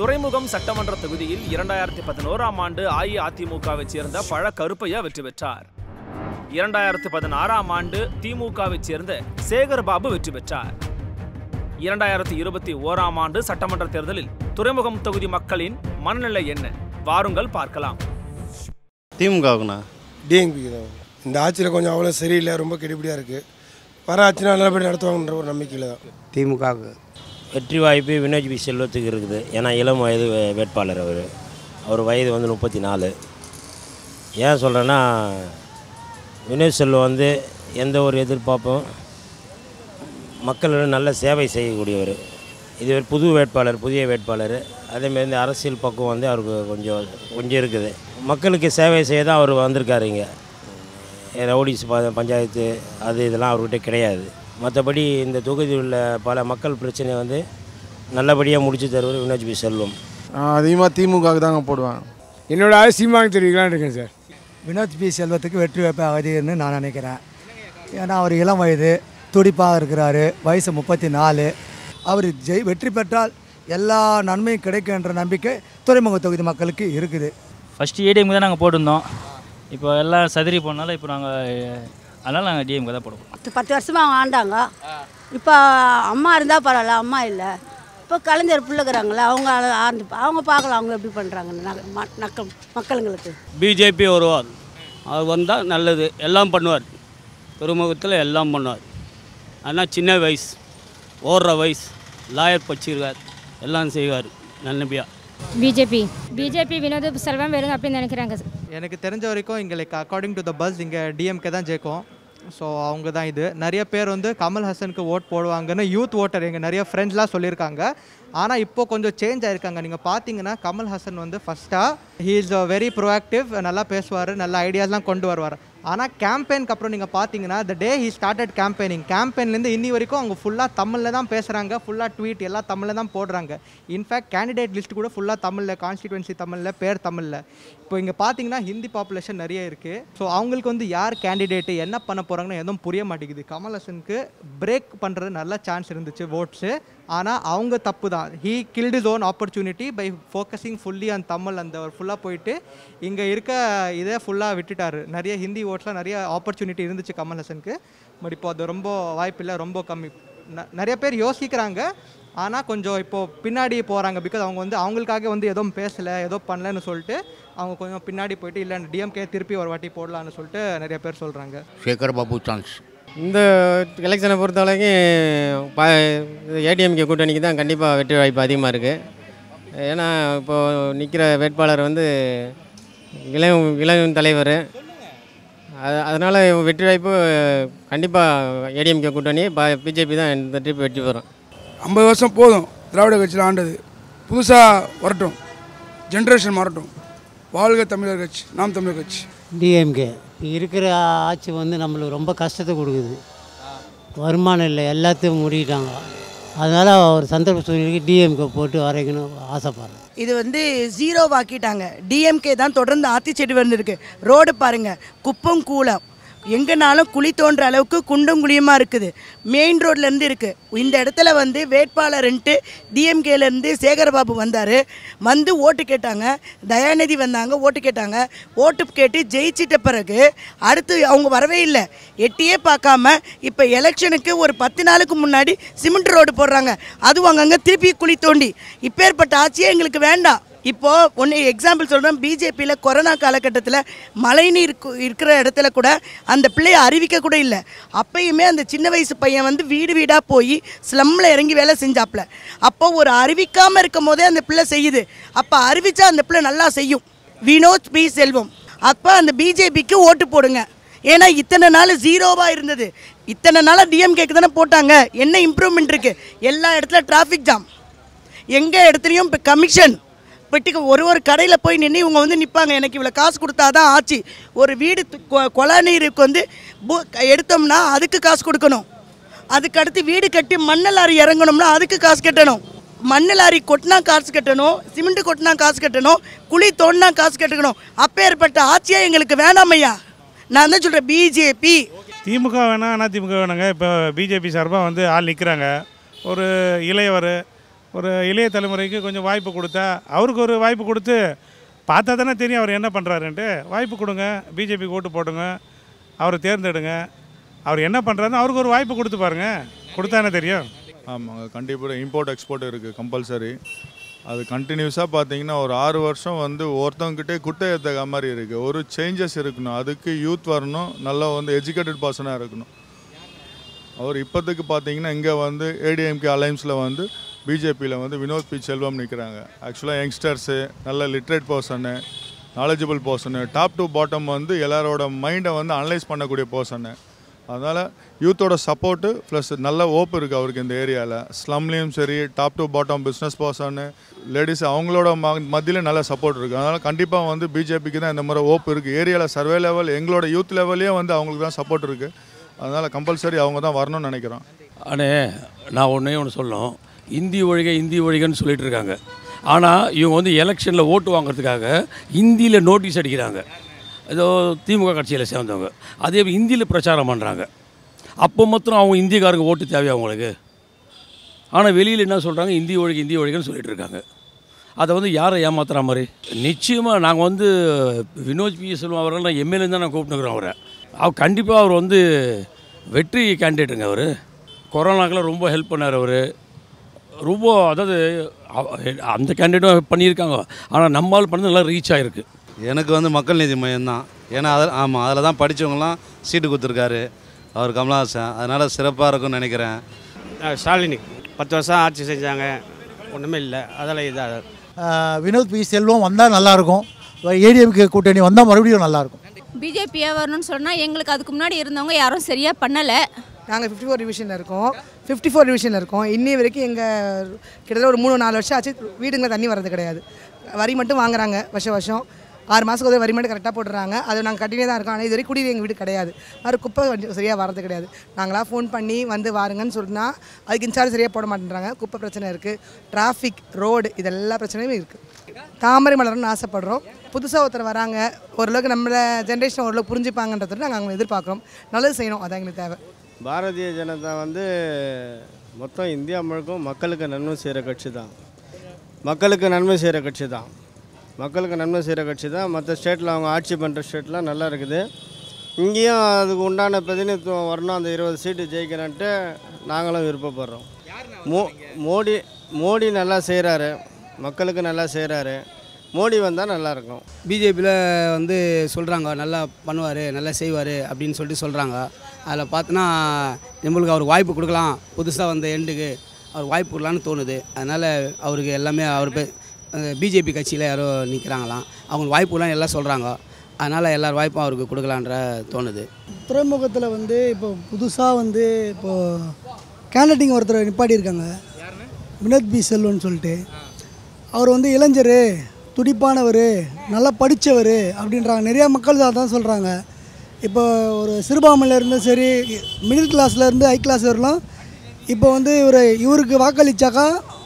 துறைமுகம் சட்டமன்ற தொகுதியில் இரண்டாயிரத்தி பதினோராம் ஆண்டு அஇஅதிமுகவைச் சேர்ந்த பழ கருப்பையா வெற்றி பெற்றார் இரண்டாயிரத்து பதினாறாம் ஆண்டு திமுகவைச் சேர்ந்த சேகர்பாபு வெற்றி பெற்றார் இரண்டாயிரத்தி இருபத்தி ஓராம் ஆண்டு சட்டமன்ற தேர்தலில் துறைமுகம் தொகுதி மக்களின் மனநிலை என்ன வாருங்கள் பார்க்கலாம் திமுகவுக்குண்ணா டிஎம்பி தான் இந்த ஆட்சியில் கொஞ்சம் அவ்வளோ சரியில்லை ரொம்ப கெடுபிடியாக இருக்குது வர ஆட்சினா நல்லபடி நடத்துவாங்கன்ற ஒரு நம்பிக்கையில் தான் திமுகவுக்கு வெற்றி வாய்ப்பு வினோஜ் பி செல்வத்துக்கு இருக்குது ஏன்னா இளம் வயது வே- வேட்பாளர் அவர் அவர் வயது வந்து முப்பத்தி நாலு ஏன் சொல்கிறேன்னா வினோஜ் செல்வம் வந்து எந்த ஒரு எதிர்பார்ப்பும் மக்களிடம் நல்ல சேவை செய்யக்கூடியவர் இது ஒரு புது வேட்பாளர் புதிய வேட்பாளர் அதேமாரி இந்த அரசியல் பக்கம் வந்து அவருக்கு கொஞ்சம் கொஞ்சம் இருக்குது மக்களுக்கு சேவை செய்ய தான் அவர் வந்திருக்காரு இங்கே ரவுடிஸ் ப- பஞ்சாயத்து அது இதெல்லாம் அவர்கிட்ட கிடையாது மற்றபடி இந்த தொகுதியில் உள்ள பல மக்கள் பிரச்சனை வந்து நல்லபடியாக முடிச்சு தருவர் வினோஜ் பி செல்வம் அதிகமாக திமுகவுக்கு தாங்க போடுவேன் என்னோட ஆள் சீமாங்க தெரிவிக்கலான்னு இருக்கேன் சார் வினோத் பி செல்வத்துக்கு வெற்றி வாய்ப்பு அகதின்னு நான் நினைக்கிறேன் ஏன்னா அவர் இளம் வயது துடிப்பாக இருக்கிறாரு வயசு முப்பத்தி நாலு அவர் ஜெய் வெற்றி பெற்றால் எல்லா நன்மையும் கிடைக்குன்ற நம்பிக்கை துறைமுக தொகுதி மக்களுக்கு இருக்குது ஃபஸ்ட்டு ஏடிஎம்க்கு தான் நாங்கள் போட்டிருந்தோம் இப்போ எல்லாம் சதுரி போனால இப்போ நாங்கள் அதனால் நாங்கள் டிஎம்க்கு தான் போடுவோம் பத்து பத்து வருஷமாக அவங்க ஆண்டாங்க இப்போ அம்மா இருந்தால் பரவாயில்ல அம்மா இல்லை இப்போ கலைஞர் பிள்ளைக்கிறாங்களே அவங்க ஆண்டு அவங்க பார்க்கலாம் அவங்க எப்படி பண்ணுறாங்கன்னு நக்கம் மக்களுங்களுக்கு பிஜேபி வருவார் அவர் வந்தால் நல்லது எல்லாம் பண்ணுவார் துறைமுகத்தில் எல்லாம் பண்ணுவார் ஆனால் சின்ன வயசு ஓடுற வயசு லாயர் படிச்சிருக்கார் எல்லாம் செய்வார் நல்லபடியாக பிஜேபி பிஜேபி வினோத செல்வம் வருது அப்படின்னு நினைக்கிறாங்க எனக்கு தெரிஞ்ச வரைக்கும் இங்கே like according to the buzz இங்கே டிஎம்கே தான் ஜெயிக்கும் ஸோ அவங்க தான் இது நிறைய பேர் வந்து கமல் ஹசனுக்கு ஓட் போடுவாங்கன்னு யூத் ஓட்டர் எங்கள் நிறைய ஃப்ரெண்ட்ஸ்லாம் சொல்லியிருக்காங்க ஆனால் இப்போ கொஞ்சம் சேஞ்ச் ஆயிருக்காங்க நீங்கள் பார்த்தீங்கன்னா கமல் ஹசன் வந்து ஃபஸ்ட்டாக ஹீ இஸ் வெரி ப்ரோஆக்டிவ் நல்லா பேசுவார் நல்ல ஐடியாஸ்லாம் கொண்டு வருவார் ஆனால் கேம்பெயினுக்கு அப்புறம் நீங்கள் பார்த்தீங்கன்னா the day he started campaigning கேம்பெயின்லேருந்து இன்னி வரைக்கும் அவங்க ஃபுல்லாக தமிழில் தான் பேசுகிறாங்க ஃபுல்லாக ட்வீட் எல்லாம் தமிழில் தான் போடுறாங்க இன்ஃபேக்ட் கேண்டிடேட் லிஸ்ட் கூட ஃபுல்லாக தமிழில் கான்ஸ்டிடுவன்சி தமிழில் பேர் தமிழில் இப்போ இங்கே பார்த்தீங்கன்னா ஹிந்தி பாப்புலேஷன் நிறைய இருக்குது ஸோ அவங்களுக்கு வந்து யார் கேண்டிடேட்டு என்ன பண்ண போகிறாங்கன்னு எதுவும் புரிய மாட்டேங்குது கமல்ஹாசனுக்கு பிரேக் பண்ணுறது நல்ல சான்ஸ் இருந்துச்சு ஓட்ஸு ஆனால் அவங்க தப்பு தான் he killed his own opportunity by focusing fully on Tamil அந்த ஃபுல்லாக போயிட்டு இங்கே இருக்க இதை ஃபுல்லாக விட்டுட்டாரு நிறைய ஹிந்தி ஓட்ஸ்லாம் நிறைய ஆப்பர்ச்சுனிட்டி இருந்துச்சு கமல்ஹாசனுக்கு பட் இப்போ அது ரொம்ப வாய்ப்பில்லை ரொம்ப கம்மி ந- நிறைய பேர் யோசிக்கிறாங்க ஆனால் கொஞ்சம் இப்போது பின்னாடி போகிறாங்க பிகாஸ் அவங்க வந்து அவங்களுக்காக வந்து எதுவும் பேசலை ஏதோ பண்ணலன்னு சொல்லிட்டு அவங்க கொஞ்சம் பின்னாடி போயிட்டு இல்லை டிஎம்கே திருப்பி ஒரு வாட்டி போடலான்னு சொல்லிட்டு நிறைய பேர் சொல்கிறாங்க சேகர் பாபு சான்ஸ் இந்த எலெக்ஷனை பொறுத்த வரைக்கும் ப ஏடிஎம்கே கூட்டணிக்கு தான் கண்டிப்பாக வெற்றி வாய்ப்பு அதிகமாக இருக்குது ஏன்னா இப்போது நிற்கிற வேட்பாளர் வந்து இளம் இளம் தலைவர் அது அதனால் வெற்றி வாய்ப்பு கண்டிப்பாக ஏடிஎம்கே கூட்டணி பிஜேபி தான் இந்த ட்ரிப் வெற்றி பெறும் ஐம்பது வருஷம் போதும் திராவிட கட்சியில் ஆண்டது புதுசாக வரட்டும் ஜென்ரேஷன் மாறட்டும் வாழ்க தமிழர் கட்சி நாம் தமிழர் கட்சி டிஎம்கே இருக்கிற ஆட்சி வந்து நம்மளுக்கு ரொம்ப கஷ்டத்தை கொடுக்குது வருமானம் இல்லை எல்லாத்தையும் மூடிட்டாங்க அதனால் ஒரு சந்தர்ப்ப சூழ்நிலைக்கு டிஎம்கே போட்டு வரைக்கணும் ஆசைப்பட்றேன் இது வந்து ஜீரோ ஆக்கிட்டாங்க டிஎம்கே தான் தொடர்ந்து ஆத்தி செடி வந்துருக்கு ரோடு பாருங்க குப்பம் கூலம் எங்கேனாலும் குழி தோன்ற அளவுக்கு குண்டும் குழியுமா இருக்குது மெயின் ரோட்லேருந்து இருக்குது இந்த இடத்துல வந்து வேட்பாளர்ன்ட்டு டிஎம்கேலேருந்து சேகரபாபு வந்தார் வந்து ஓட்டு கேட்டாங்க தயாநிதி வந்தாங்க ஓட்டு கேட்டாங்க ஓட்டு கேட்டு ஜெயிச்சிட்ட பிறகு அடுத்து அவங்க வரவே இல்லை எட்டியே பார்க்காம இப்போ எலெக்ஷனுக்கு ஒரு பத்து நாளுக்கு முன்னாடி சிமெண்ட் ரோடு போடுறாங்க அதுவும் அங்கங்கே திருப்பி குழி தோண்டி இப்பேற்பட்ட ஆட்சியே எங்களுக்கு வேண்டாம் இப்போ ஒன்று எக்ஸாம்பிள் சொல்கிறேன் பிஜேபியில் கொரோனா காலகட்டத்தில் மழைநீர் கு- இருக்கிற இடத்துல கூட அந்த பிள்ளையை அறிவிக்க கூட இல்லை அப்பயுமே அந்த சின்ன வயசு பையன் வந்து வீடு வீடாக போய் ஸ்லம்மில் இறங்கி வேலை செஞ்சாப்புல அப்போ ஒரு அறிவிக்காமல் இருக்கும் போதே அந்த பிள்ளை செய்யுது அப்போ அறிவிச்சா அந்த பிள்ளை நல்லா செய்யும் வினோத் பி செல்வம் அப்போ அந்த பிஜேபிக்கு ஓட்டு போடுங்க ஏன்னா இத்தனை நாள் ஜீரோவாக இருந்தது இத்தனை நாளாக டிஎம்கேக்கு தானே போட்டாங்க என்ன இம்ப்ரூவ்மெண்ட் இருக்குது எல்லா இடத்துல டிராஃபிக் ஜாம் எங்கே இடத்துலையும் இப்போ கமிஷன் பெட்டிக்கு ஒரு ஒரு கடையில் போய் நின்று இவங்க வந்து நிற்பாங்க எனக்கு இவ்வளோ காசு கொடுத்தா தான் ஆச்சு ஒரு வீடு து- கொ- கொலை நீருக்கு வந்து பூ- எடுத்தோம்னா அதுக்கு காசு கொடுக்கணும் அதுக்கு அடுத்து வீடு கட்டி மண்ணு லாரி இறங்கணும்னா அதுக்கு காசு கட்டணும் மண்ணு லாரி கொட்டினா காசு கட்டணும் சிமெண்ட் கொட்டினா காசு கட்டணும் குழி தோண்டினா காசு கட்டணும் அப்பேற்பட்ட ஆட்சியே எங்களுக்கு வேணாம் ஐயா நான் தான் சொல்கிறேன் பிஜேபி திமுக வேணாம் அதிமுக வேணாங்க இப்போ பிஜேபி சார்பாக வந்து ஆள் நிற்கிறாங்க ஒரு இளையவர் ஒரு இளைய தலைமுறைக்கு கொஞ்சம் வாய்ப்பு கொடுத்தா அவருக்கு ஒரு வாய்ப்பு கொடுத்து பார்த்தா தானே தெரியும் அவர் என்ன பண்ணுறாருன்ட்டு வாய்ப்பு கொடுங்க பிஜேபிக்கு ஓட்டு போட்டுங்க அவரை தேர்ந்தெடுங்க அவர் என்ன பண்ணுறாருன்னு அவருக்கு ஒரு வாய்ப்பு கொடுத்து பாருங்க கொடுத்தானே தெரியும் ஆமாங்க கண்டிப்பாக இம்போர்ட் எக்ஸ்போர்ட் இருக்குது கம்பல்சரி அது கண்டினியூஸாக பார்த்தீங்கன்னா ஒரு ஆறு வருஷம் வந்து ஒருத்தவங்ககிட்டே குட்டை ஏற்றுக்க மாதிரி இருக்குது ஒரு சேஞ்சஸ் இருக்கணும் அதுக்கு யூத் வரணும் நல்லா வந்து எஜுகேட்டட் பர்சனாக இருக்கணும் அவர் இப்போதைக்கு பார்த்தீங்கன்னா இங்கே வந்து ஏடிஎம்கே அலைன்ஸில் வந்து பிஜேபியில் வந்து வினோத் பி செல்வம் நிற்கிறாங்க ஆக்சுவலாக யங்ஸ்டர்ஸு நல்ல literate person knowledgeable person top to bottom வந்து எல்லாரோட மைண்டை வந்து அனலைஸ் பண்ணக்கூடிய பர்சனு அதனால் யூத்தோட சப்போர்ட்டு ப்ளஸ் நல்ல ஓப்பு இருக்குது அவருக்கு இந்த ஏரியாவில் ஸ்லம்லேயும் சரி top to bottom business person ladies அவங்களோட ம மத்தியிலும் நல்ல சப்போர்ட் இருக்குது அதனால் கண்டிப்பாக வந்து பிஜேபிக்கு தான் இந்த மாதிரி ஓப்பு இருக்குது ஏரியாவில் சர்வே லெவல் எங்களோட யூத் லெவல்லே வந்து அவங்களுக்கு தான் சப்போர்ட் இருக்குது அதனால் கம்பல்சரி அவங்க தான் வரணும்னு நினைக்கிறோம் அண்ணே நான் ஒன்றே ஒன்று சொல்லணும் இந்தி ஒழிக இந்தி ஒழிகன்னு சொல்லிட்டு இருக்காங்க ஆனால் இவங்க வந்து எலெக்ஷனில் ஓட்டு வாங்குறதுக்காக ஹிந்தியில் நோட்டீஸ் அடிக்கிறாங்க ஏதோ திமுக கட்சியில் சேர்ந்தவங்க அதே மாதிரி ஹிந்தியில் பிரச்சாரம் பண்ணுறாங்க அப்போ மாத்திரம் அவங்க இந்திக்காரங்க ஓட்டு தேவையா அவங்களுக்கு ஆனால் வெளியில் என்ன சொல்கிறாங்க இந்தி ஒழிக இந்தி ஒழிகன்னு சொல்லிட்டு இருக்காங்க அதை வந்து யாரை ஏமாத்துற மாதிரி நிச்சயமாக நாங்கள் வந்து வினோத் பி செல்வம் அவர்கள் நான் எம்எல்ஏ தான் நான் கூப்பிட்டுக்கிறோம் அவரை அவர் கண்டிப்பாக அவர் வந்து வெற்றி கேண்டிடேட்டுங்க அவர் கொரோனாக்கெல்லாம் ரொம்ப ஹெல்ப் பண்ணார் அவர் ரொம்ப அதாவது அவ- அந்த கேண்டிடேட்டும் பண்ணியிருக்காங்க ஆனால் நம்மால் பண்ணது நல்லா ரீச் ஆகிருக்கு எனக்கு வந்து மக்கள் நீதி மையம் தான் ஏன்னா அதில் ஆமாம் அதில் தான் படித்தவங்களாம் சீட்டு கொடுத்துருக்காரு அவர் கமலஹாசன் அதனால் சிறப்பாக இருக்கும்னு நினைக்கிறேன் ஸ்டாலினுக்கு பத்து வருஷம் ஆட்சி செஞ்சாங்க ஒன்றுமே இல்லை அதெல்லாம் இதாக ஆஹ் வினோத் பி செல்வம் வந்தால் நல்லாயிருக்கும் ஏடிஎம்கே கூட்டணி வந்தால் மறுபடியும் நல்லாயிருக்கும் பிஜேபியாக வரணும்னு சொன்னால் எங்களுக்கு அதுக்கு முன்னாடி இருந்தவங்க யாரும் சரியாக பண்ணலை நாங்கள் ஃபிஃப்டி ஃபோர் டிவிஷனில் இருக்கோம் ஃபிஃப்டி ஃபோர் டிவிஷனில் இருக்கோம் இன்னி வரைக்கும் எங்கள் கிட்டத்தட்ட ஒரு மூணு நாலு வருஷம் ஆச்சு வீடுங்க தண்ணி வர்றது கிடையாது வரி மட்டும் வாங்குறாங்க வருஷம் வருஷம் ஆறு மாதத்துக்கு ஒரு வரி மட்டும் கரெக்டாக போட்டுறாங்க அது நாங்கள் கட்டினே தான் இருக்கோம் ஆனால் இது வரைக்கும் குடிநீர் எங்கள் வீடு கிடையாது அது குப்பை கொஞ்சம் சரியாக வரது கிடையாது நாங்களாம் ஃபோன் பண்ணி வந்து வாருங்கன்னு சொன்னால் அதுக்கு இன்சார்ஜ் சரியாக போட மாட்டேன்றாங்க குப்பை பிரச்சனை இருக்குது டிராஃபிக் ரோடு இது எல்லா பிரச்சனையும் இருக்குது தாமரை மலர்னு ஆசைப்படுறோம் புதுசாக ஒருத்தர் வராங்க ஓரளவுக்கு நம்மள ஜென்ரேஷன் ஓரளவுக்கு புரிஞ்சுப்பாங்கன்றது நாங்கள் அவங்க எதிர்பார்க்குறோம் நல்லது செய்யணும் அதான் எங்களுக்கு தேவை பாரதிய ஜனதா வந்து மொத்தம் இந்தியா முழுக்கும் மக்களுக்கு நன்மை செய்கிற கட்சி தான் மக்களுக்கு நன்மை செய்கிற கட்சி தான் மக்களுக்கு நன்மை செய்கிற கட்சி தான் மற்ற ஸ்டேட்டில் அவங்க ஆட்சி பண்ணுற ஸ்டேட்லாம் நல்லா இருக்குது இங்கேயும் அதுக்கு உண்டான பிரதிநிதித்துவம் வரணும் அந்த இருபது சீட்டு ஜெயிக்கிறன்ட்டு நாங்களும் விருப்பப்படுறோம் மோ மோடி மோடி நல்லா செய்கிறாரு மக்களுக்கு நல்லா செய்கிறாரு மோடி வந்தால் நல்லாயிருக்கும் பிஜேபியில் வந்து சொல்கிறாங்க நல்லா பண்ணுவார் நல்லா செய்வார் அப்படின்னு சொல்லிட்டு சொல்கிறாங்க அதில் பார்த்தோன்னா நம்மளுக்கு அவருக்கு வாய்ப்பு கொடுக்கலாம் புதுசாக வந்த எண்டுக்கு அவர் வாய்ப்பு கொடுக்கலான்னு தோணுது அதனால் அவருக்கு எல்லாமே அவர் பிஜேபி கட்சியில் யாரோ நிற்கிறாங்களாம் அவங்களுக்கு வாய்ப்புலாம் எல்லாம் சொல்கிறாங்க அதனால் எல்லார் வாய்ப்பும் அவருக்கு கொடுக்கலான்ற தோணுது துறைமுகத்தில் வந்து இப்போ புதுசாக வந்து இப்போது கேண்டட்டிங் ஒருத்தர் நிப்பாட்டியிருக்காங்க வினோத் பி செல்வன்னு சொல்லிட்டு அவர் வந்து இளைஞர் துடிப்பானவர் நல்லா படித்தவர் அப்படின்றாங்க நிறையா மக்கள் அதான் சொல்கிறாங்க இப்போ ஒரு சிறுபான்மையில இருந்தும் சரி மிடில் கிளாஸ்லேருந்து ஹை கிளாஸ் வரலாம் இப்போ வந்து இவர் இவருக்கு வாக்களிச்சாக்கா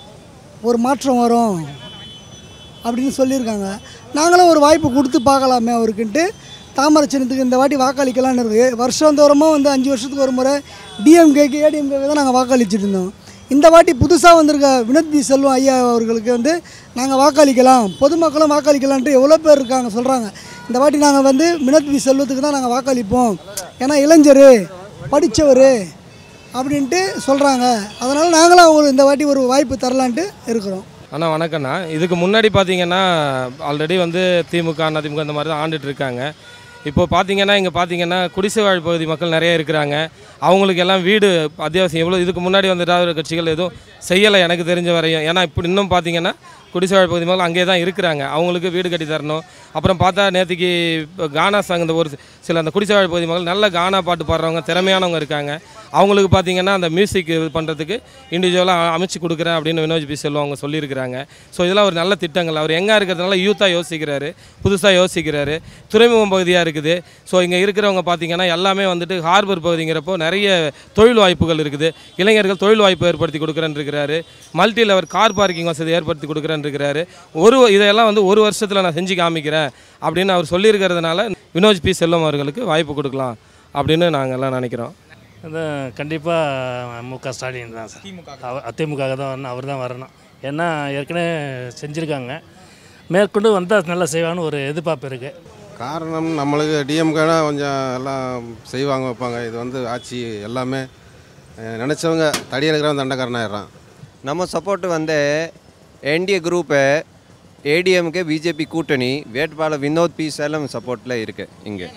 ஒரு மாற்றம் வரும் அப்படின்னு சொல்லியிருக்காங்க நாங்களும் ஒரு வாய்ப்பு கொடுத்து பார்க்கலாமே அவருக்குன்ட்டு தாமரை சின்னத்துக்கு இந்த வாட்டி வாக்களிக்கலாம்னு இருக்குது வருஷந்தோறமாக வந்து அஞ்சு வருஷத்துக்கு ஒரு முறை டிஎம்கேக்கு ஏடிஎம்கேக்கு தான் நாங்கள் வாக்களிச்சுட்டு இருந்தோம் இந்த வாட்டி புதுசாக வந்திருக்க வினோத் பி செல்வம் ஐயா அவர்களுக்கு வந்து நாங்கள் வாக்களிக்கலாம் பொதுமக்களும் வாக்களிக்கலான்ட்டு எவ்வளோ பேர் இருக்காங்க சொல்கிறாங்க இந்த வாட்டி நாங்கள் வந்து வினோத் பி செல்வத்துக்கு தான் நாங்கள் வாக்களிப்போம் ஏன்னா இளைஞர் படித்தவர் அப்படின்ட்டு சொல்கிறாங்க அதனால் நாங்களும் அவங்களுக்கு இந்த வாட்டி ஒரு வாய்ப்பு தரலான்ட்டு இருக்கிறோம் அண்ணா வணக்கண்ணா இதுக்கு முன்னாடி பார்த்தீங்கன்னா ஆல்ரெடி வந்து திமுக அதிமுக இந்த மாதிரி தான் ஆண்டுட்டு இருக்காங்க இப்போ பார்த்தீங்கன்னா இங்கே பார்த்தீங்கன்னா குடிசை வாழ் பகுதி மக்கள் நிறைய இருக்கிறாங்க அவங்களுக்கு எல்லாம் வீடு அத்தியாவசியம் எவ்வளோ இதுக்கு முன்னாடி வந்து திராவிட கட்சிகள் எதுவும் செய்யலை எனக்கு தெரிஞ்ச வரையும் ஏன்னா இப்போ இன்னும் பார்த்தீங்கன்னா குடிசை வாழ் பகுதி மக்கள் அங்கேயே தான் இருக்கிறாங்க அவங்களுக்கு வீடு கட்டி தரணும் அப்புறம் பார்த்தா நேற்றுக்கு இப்போ கானா சாங் இந்த ஒரு சில அந்த குடிசை வாழ் பகுதி மக்கள் நல்ல கானா பாட்டு பாடுறவங்க திறமையானவங்க இருக்காங்க அவங்களுக்கு பார்த்தீங்கன்னா அந்த மியூசிக் இது பண்ணுறதுக்கு இண்டிவிஜுவலாக அமைச்சு கொடுக்குறேன் அப்படின்னு வினோஜ் பி செல்வம் அவங்க சொல்லியிருக்கிறாங்க ஸோ இதெல்லாம் ஒரு நல்ல திட்டங்கள் அவர் எங்கே இருக்கிறதுனால யூத்தாக யோசிக்கிறாரு புதுசாக யோசிக்கிறாரு துறைமுகம் பகுதியாக இருக்குது ஸோ இங்கே இருக்கிறவங்க பார்த்தீங்கன்னா எல்லாமே வந்துட்டு ஹார்பர் பகுதிங்கிறப்போ நிறைய தொழில் வாய்ப்புகள் இருக்குது இளைஞர்கள் தொழில் வாய்ப்பு ஏற்படுத்தி கொடுக்குறேன்னு இருக்கிறாரு மல்டி லெவல் கார் பார்க்கிங் வசதி ஏற்படுத்தி கொடுக்குறேன்னு இருக்கிறாரு ஒரு இதெல்லாம் வந்து ஒரு வருஷத்தில் நான் செஞ்சு காமிக்கிறேன் அப்படின்னு அவர் சொல்லியிருக்கிறதுனால வினோஜ் பி செல்வம் அவர்களுக்கு வாய்ப்பு கொடுக்கலாம் அப்படின்னு நாங்கள் எல்லாம் நினைக்கிறோம் அதான் கண்டிப்பாக மு க ஸ்டாலின் தான் சார் அவர் அதிமுக தான் வரணும் அவர் தான் வரணும் ஏன்னா ஏற்கனவே செஞ்சுருக்காங்க மேற்கொண்டு வந்தால் நல்லா செய்வான்னு ஒரு எதிர்பார்ப்பு இருக்குது காரணம் நம்மளுக்கு டிஎம்கேனா கொஞ்சம் எல்லாம் செய்வாங்க வைப்பாங்க இது வந்து ஆட்சி எல்லாமே அஹ், நினைச்சவங்க தடி இருக்கிறவன் தண்டக்காரனாயிடுறான் நம்ம சப்போர்ட் வந்து என்டிஏ குரூப்பு ஏடிஎம்கே பிஜேபி கூட்டணி வேட்பாளர் வினோத் பி சேலம் சப்போர்ட்டில் இருக்குது இங்கே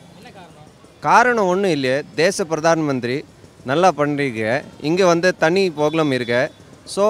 காரணம் ஒன்றும் இல்லை தேச பிரதான் மந்திரி நல்லா பண்ணுறீங்க இங்கே வந்து தனி ப்ராப்ளம் இருக்கு ஸோ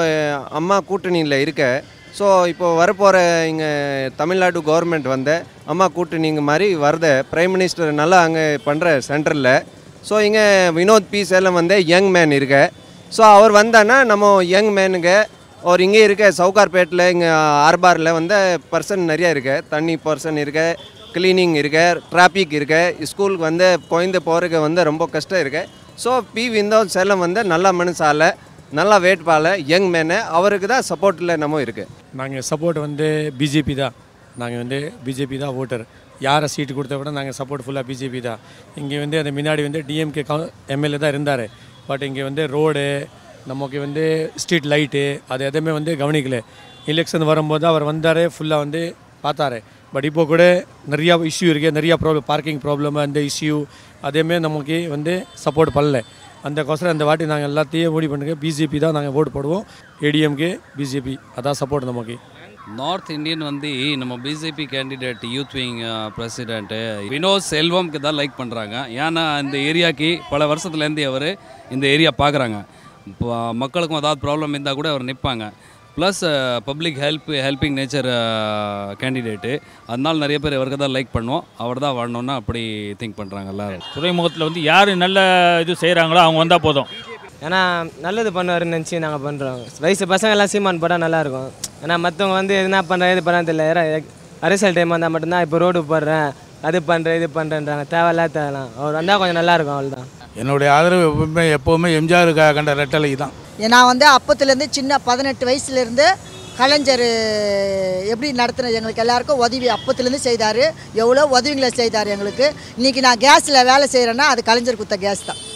அம்மா கூட்டணியில் இருக்க ஸோ இப்போ வரப்போகிற இங்கே தமிழ்நாடு கவர்மெண்ட் வந்து அம்மா கூட்டணிங்க மாதிரி வருது பிரைம் மினிஸ்டர் நல்லா அங்கே பண்ணுற சென்டரில் ஸோ இங்கே வினோத் பி சேலம் வந்து யங் மேன் இருக்க ஸோ அவர் வந்தான்னா நம்ம யங் மேனுங்க ஒரு இங்கே இருக்க சவுகார்பேட்டில் இங்கே ஆர்பாரில் வந்து பர்சன் நிறையா இருக்கு தண்ணி பர்சன் இருக்கு க்ளீனிங் இருக்கு டிராஃபிக் இருக்கு ஸ்கூலுக்கு வந்து குழந்தை போகிறதுக்கு வந்து ரொம்ப கஷ்டம் இருக்கு ஸோ பி விந்தோ சேலம் வந்து நல்ல மனுஷால நல்ல வேட்பாளர் யங் மேனு அவருக்கு தான் சப்போர்ட்டில் நம்ம இருக்குது நாங்கள் சப்போர்ட் வந்து பிஜேபி தான் நாங்கள் வந்து பிஜேபி தான் ஓட்டர் யாரை சீட்டு கொடுத்தா கூட நாங்கள் சப்போர்ட் ஃபுல்லாக பிஜேபி தான் இங்கே வந்து அந்த முன்னாடி வந்து டிஎம்கே எம்எல்ஏ தான் இருந்தார் பட் இங்கே வந்து ரோடு நமக்கு வந்து ஸ்ட்ரீட் லைட்டு அது எதுவுமே வந்து கவனிக்கல எலெக்ஷன் வரும்போது அவர் வந்தார் ஃபுல்லாக வந்து பார்த்தாரு பட் இப்போ கூட நிறையா இஷ்யூ இருக்குது நிறையா ப்ராப்ளம் பார்க்கிங் ப்ராப்ளம் அந்த இஷ்யூ அதேமாரி நமக்கு வந்து சப்போர்ட் பண்ணல அந்தக்கோசரம் அந்த வாட்டி நாங்கள் எல்லாத்தையும் ஓடி பண்ணுங்க பிஜேபி தான் நாங்கள் ஓட்டு போடுவோம் ஏடிஎம்கே பிஜேபி அதான் சப்போர்ட் நமக்கு நார்த் இந்தியன் வந்து நம்ம BJP candidate youth wing president Vinod செல்வம்க்கு தான் லைக் பண்ணுறாங்க ஏன்னா இந்த ஏரியாக்கு பல வருஷத்துலேருந்து அவர் இந்த ஏரியா பார்க்குறாங்க இப்போ மக்களுக்கும் ஏதாவது ப்ராப்ளம் இருந்தால் கூட அவர் நிற்பாங்க plus public help helping nature candidate அதனால நிறைய பேர் இவருக்கு தான் லைக் பண்ணுவோம் அவர் தான் வாழணும்னு அப்படி திங்க் பண்ணுறாங்க எல்லாரும் துறைமுகத்தில் வந்து யார் நல்ல இது செய்கிறாங்களோ அவங்க வந்தால் போதும் ஏன்னா நல்லது பண்ணுவாருன்னு நினச்சி நாங்கள் பண்ணுறோம் வயசு பசங்க எல்லாம் சீமான் போட்டால் நல்லாயிருக்கும் ஏன்னா மற்றவங்க வந்து என்ன பண்ணுறேன் இது பண்ணுறது தெரியல அரசியல் டைம் வந்தால் மட்டும்தான் இப்போ ரோடு போடுறேன் அது பண்ணுறேன் இது பண்ணுறேன்றாங்க தேவையில்லாத தேவைலாம் அவர் வந்தால் கொஞ்சம் நல்லாயிருக்கும் அவ்வளோதான் என்னுடைய ஆதரவு எப்பவுமே எப்போவுமே எம்ஜிஆர் க- கண்ட ரெட்டலை தான் நான் வந்து அப்பத்துலேருந்து சின்ன பதினெட்டு வயசுலேருந்து கலைஞர் எப்படி நடத்துன எங்களுக்கு எல்லாருக்கும் உதவி அப்பத்துலேருந்து செய்தார் எவ்வளோ உதவிங்களை செய்தார் எங்களுக்கு இன்றைக்கி நான் கேஸில் வேலை செய்கிறேன்னா அது கலைஞர் கொடுத்த கேஸ் தான்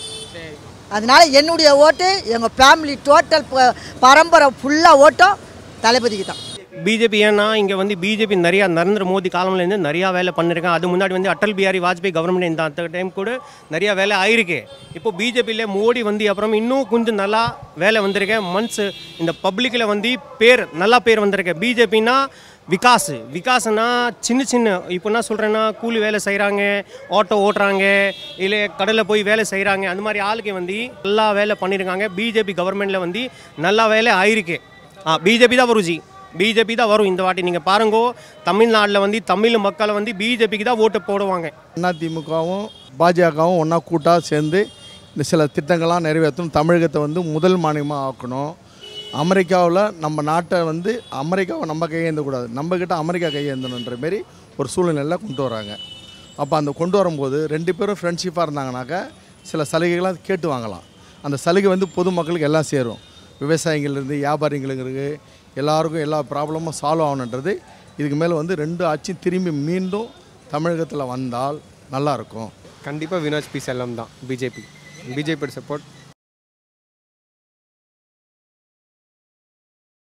அதனால என்னுடைய ஓட்டு எங்கள் ஃபேமிலி டோட்டல் பரம்பரை ஃபுல்லாக ஓட்டும் தளபதிக்கு தான் பிஜேபி ஏன்னா இங்கே வந்து பிஜேபி நிறையா நரேந்திர மோடி காலம்லேருந்து நிறையா வேலை பண்ணியிருக்காங்க அது முன்னாடி வந்து அட்டல் பிஹாரி வாஜ்பாய் கவர்மெண்ட் இந்த அந்த டைம் கூட நிறையா வேலை ஆயிருக்கு இப்போ பிஜேபியில் மோடி வந்து அப்புறம் இன்னும் கொஞ்சம் நல்லா வேலை வந்திருக்கு மன்ஸ் இந்த பப்ளிக்கில் வந்து பேர் நல்லா பேர் வந்திருக்கு பிஜேபின்னா விகாஸ் விகாஸ்னா சின்ன சின்ன இப்போ என்ன சொல்கிறேன்னா கூலி வேலை செய்கிறாங்க ஆட்டோ ஓட்டுறாங்க இல்லை கடலில் போய் வேலை செய்கிறாங்க அந்த மாதிரி ஆளுக்கு வந்து நல்லா வேலை பண்ணியிருக்காங்க பிஜேபி கவர்மெண்ட்டில் வந்து நல்லா வேலை ஆயிருக்கு ஆ பிஜேபி தான் வரும் ஜி பிஜேபி தான் வரும் இந்த வாட்டி நீங்கள் பாருங்கோ தமிழ்நாட்டில் வந்து தமிழ் மக்களை வந்து பிஜேபிக்கு தான் ஓட்டு போடுவாங்க அதிமுகவும் பாஜகவும் ஒன்றா கூட்டாக சேர்ந்து இந்த சில திட்டங்கள்லாம் நிறைவேற்றணும் தமிழகத்தை வந்து முதல் மாநிலமாக ஆக்கணும் அமெரிக்காவில் நம்ம நாட்டை வந்து அமெரிக்காவை நம்ம கையேந்தக்கூடாது நம்மக்கிட்ட அமெரிக்கா கையேந்தணுன்ற மாரி ஒரு சூழ்நிலையில் கொண்டு வராங்க அப்போ அந்த கொண்டு வரும்போது ரெண்டு பேரும் ஃப்ரெண்ட்ஷிப்பாக இருந்தாங்கனாக்கா சில சலுகைகள்லாம் கேட்டு வாங்கலாம் அந்த சலுகை வந்து பொதுமக்களுக்கு எல்லாம் சேரும் விவசாயிங்கள்லேருந்து வியாபாரிங்களுக்கு எல்லாருக்கும் எல்லா ப்ராப்ளமும் சால்வ் ஆகணுன்றது இதுக்கு மேலே வந்து ரெண்டு ஆட்சியும் திரும்பி மீண்டும் தமிழகத்தில் வந்தால் நல்லாயிருக்கும் கண்டிப்பாக வினோத் பி செல்லம் தான் பிஜேபி பிஜேபி சப்போர்ட்